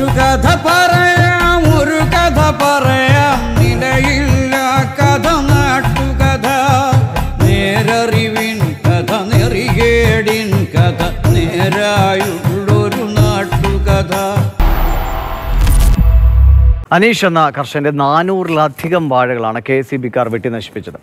കഥ പറയാം ഒരു കഥ പറയാം നിലയില്ല കഥ നാട്ടുകഥ നേരറിവിൻ കഥ നെറികേടിൻ കഥ നേരായുള്ളൊരു നാട്ടുകഥ അനീഷ് എന്ന കർഷകന്റെ നാനൂറിലധികം വാഴകളാണ് കെ എസ് സി ബിക്കാർ വെട്ടി നശിപ്പിച്ചത്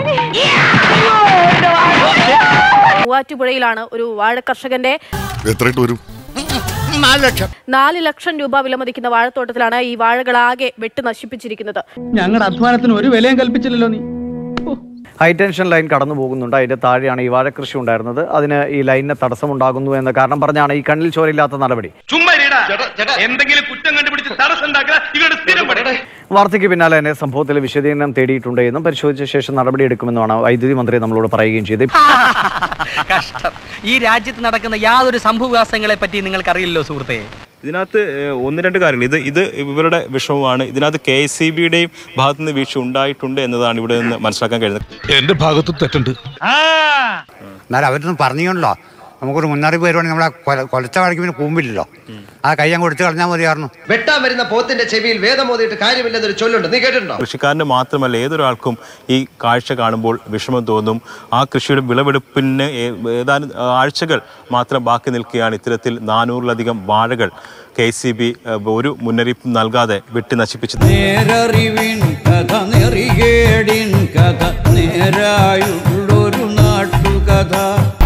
മൂവാറ്റുപുഴയിലാണ് ഒരു വാഴ കർഷകന്റെ എത്രയിട്ട് വരും നാല് ലക്ഷം രൂപ വിലമതിക്കുന്ന വാഴത്തോട്ടത്തിലാണ് ഈ വാഴകളാകെ വെട്ടി നശിപ്പിച്ചിരിക്കുന്നത് ഞങ്ങളുടെ അധ്വാനത്തിന് ഒരു വിലയും കൽപ്പിച്ചില്ലല്ലോ നീ ഹൈടെൻഷൻ ലൈൻ കടന്നു പോകുന്നുണ്ട് അതിന്റെ താഴെയാണ് ഈ വാഴക്കൃഷി ഉണ്ടായിരുന്നത് അതിന് ഈ ലൈനിന് തടസ്സമുണ്ടാകുന്നു എന്ന കാരണം പറഞ്ഞാണ് ഈ കണ്ണിൽ ചോരയില്ലാത്ത നടപടി ചുമ്മാ ഇരിടാ. എന്തെങ്കിലും കുറ്റം കണ്ടുപിടിച്ച് തടസ്സം ഉണ്ടാക്കുക ഇവരുടെ സ്ഥിരം പണി വാർത്തയ്ക്ക് പിന്നാലെ തന്നെ സംഭവത്തിൽ വിശദീകരണം തേടിയിട്ടുണ്ട് എന്നും പരിശോധിച്ച ശേഷം നടപടിയെടുക്കുമെന്നുമാണ് വൈദ്യുതി മന്ത്രി നമ്മളോട് പറയുകയും ചെയ്തത് കഷ്ടം ഈ രാജ്യത്ത് നടക്കുന്ന യാതൊരു സംഭവവികാസങ്ങളെ പറ്റി നിങ്ങൾക്ക് അറിയില്ലല്ലോ സുഹൃത്തെ ഇതിനകത്ത് ഏഹ്, ഒന്ന് രണ്ട് കാര്യങ്ങൾ ഇത് ഇത് ഇവരുടെ വിഷമമാണ് ഇതിനകത്ത് കെ എസ് സി ബിയുടെയും ഭാഗത്തു നിന്ന് വീഴ്ച ഉണ്ടായിട്ടുണ്ട് എന്നതാണ് ഇവിടെ നിന്ന് മനസ്സിലാക്കാൻ കഴിയുന്നത് എന്റെ ഭാഗത്തും തെറ്റുണ്ട് എന്നാലും അവരൊന്നും പറഞ്ഞുകൊണ്ടല്ലോ നമുക്കൊരു മുന്നറിയിപ്പ് വരുവാണെങ്കിൽ നമ്മളെ കൊല കൊലച്ച വഴിക്ക് പിന്നെ കൂമ്പില്ലല്ലോ ആ കൈ അങ്ങ് കൊടുത്ത് കളഞ്ഞാൽ മതിയായിരുന്നു വെട്ടാൻ വരുന്ന പോത്തിന്റെ ചെവിയിൽ വേദം മോതിയിട്ട് കാര്യമില്ലെന്നൊരു ചൊല്ലുണ്ട് നീ കേട്ടിട്ടുണ്ടോ കൃഷിക്കാരന് മാത്രമല്ല ഏതൊരാൾക്കും ഈ കാഴ്ച കാണുമ്പോൾ വിഷമം തോന്നും ആ കൃഷിയുടെ വിളവെടുപ്പിന് ഏ- ഏതാനും ആഴ്ചകൾ മാത്രം ബാക്കി നിൽക്കുകയാണ് ഇത്തരത്തിൽ നാനൂറിലധികം വാഴകൾ കെ സി ബി ഒരു മുന്നറിയിപ്പും നൽകാതെ വെട്ടി നശിപ്പിച്ചത് നേരറിവിൻ കഥ നെറികേടിൻ കഥ നേരായുള്ളൊരു നാട്ടുകഥ